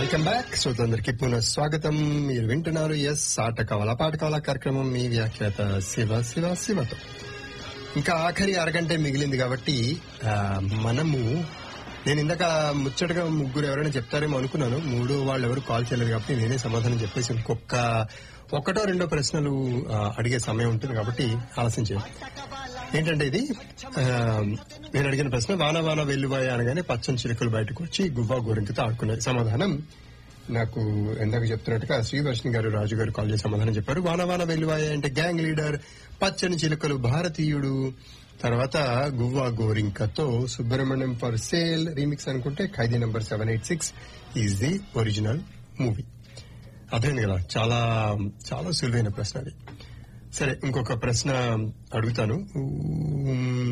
welcome back శ్రోతలందరికీ పునః స్వాగతం మీరు వింటున్నారు ఎస్ ఆట కావాలా పాట కావాలా కార్యక్రమం మీ వ్యాఖ్యాత శివ శివ శివతో ఇంకా ఆఖరి అరగంటే మిగిలింది కాబట్టి ఆ, మనము నేను ఇందాక ముచ్చటగా ముగ్గురు ఎవరైనా చెప్తారేమో అనుకున్నాను మూడో వాళ్ళు ఎవరు కాల్ చేయలేదు కాబట్టి నేనే సమాధానం చెప్పేసి ఇంకొక ఒకటో రెండో ప్రశ్నలు ఆ, అడిగే సమయం ఉంటుంది కాబట్టి ఆలస్యం చేయాలి ఏంటంటే ఇది ఆ, నేను అడిగిన ప్రశ్న వాన వాన వెల్లువాయ అనగానే పచ్చని చిలుకలు బయటకు వచ్చి గువ్వా గోరింకతో ఆడుకున్నాయి సమాధానం నాకు ఎందాక చెప్తున్నట్టుగా శ్రీవర్షిణి గారు రాజు గారు కాల్ చేసి సమాధానం చెప్పారు వాన వాన వెల్లువాయ అంటే గ్యాంగ్ లీడర్ పచ్చని చిలుకలు భారతీయుడు తర్వాత గువ్వా గోరింకతో సుబ్రహ్మణ్యం ఫర్ సేల్ రీమిక్స్ అనుకుంటే Khaidi number seven eight six is the original movie అర్థమైంది కదా చాలా చాలా సులువైన ప్రశ్న అది సరే ఇంకొక ప్రశ్న అడుగుతాను ఉమ్,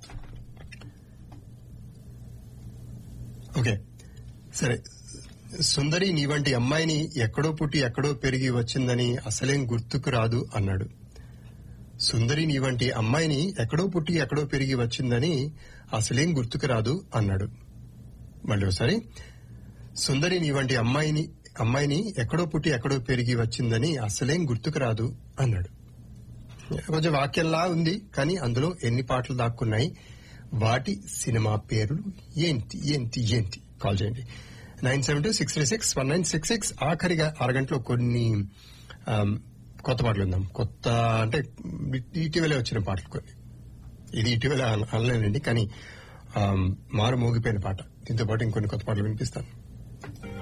ఓకే సరే సుందరి నీ వంటి అమ్మాయిని ఎక్కడో పుట్టి ఎక్కడో పెరిగి వచ్చిందని అసలేం గుర్తుకు రాదు అన్నాడు సుందరి నీ వంటి అమ్మాయిని ఎక్కడో పుట్టి ఎక్కడో పెరిగి వచ్చిందని అసలేం గుర్తుకు రాదు అన్నాడు మళ్ళీ ఒకసారి సుందరి నీ వంటి అమ్మాయిని అమ్మాయిని ఎక్కడో పుట్టి ఎక్కడో పెరిగి వచ్చిందని అసలేం గుర్తుకు రాదు అన్నాడు కొంచెం వాక్యంలా ఉంది కానీ అందులో ఎన్ని పాటలు దాక్కున్నాయి వాటి సినిమా పేర్లు ఏంటి ఏంటి ఏంటి కాల్ చేయండి nine seven two six three six one nine six six ఆఖరిగా అరగంటలో కొన్ని ఆమ్, కొత్త పాటలు ఉందాం కొత్త అంటే ఇటీవలే వచ్చిన పాటలు కొన్ని ఇది ఇటీవల అన- అనలేనండి కానీ ఆమ్, మారు మోగిపోయిన పాట దీంతో పాటు ఇంకొన్ని కొత్త పాటలు వినిపిస్తాను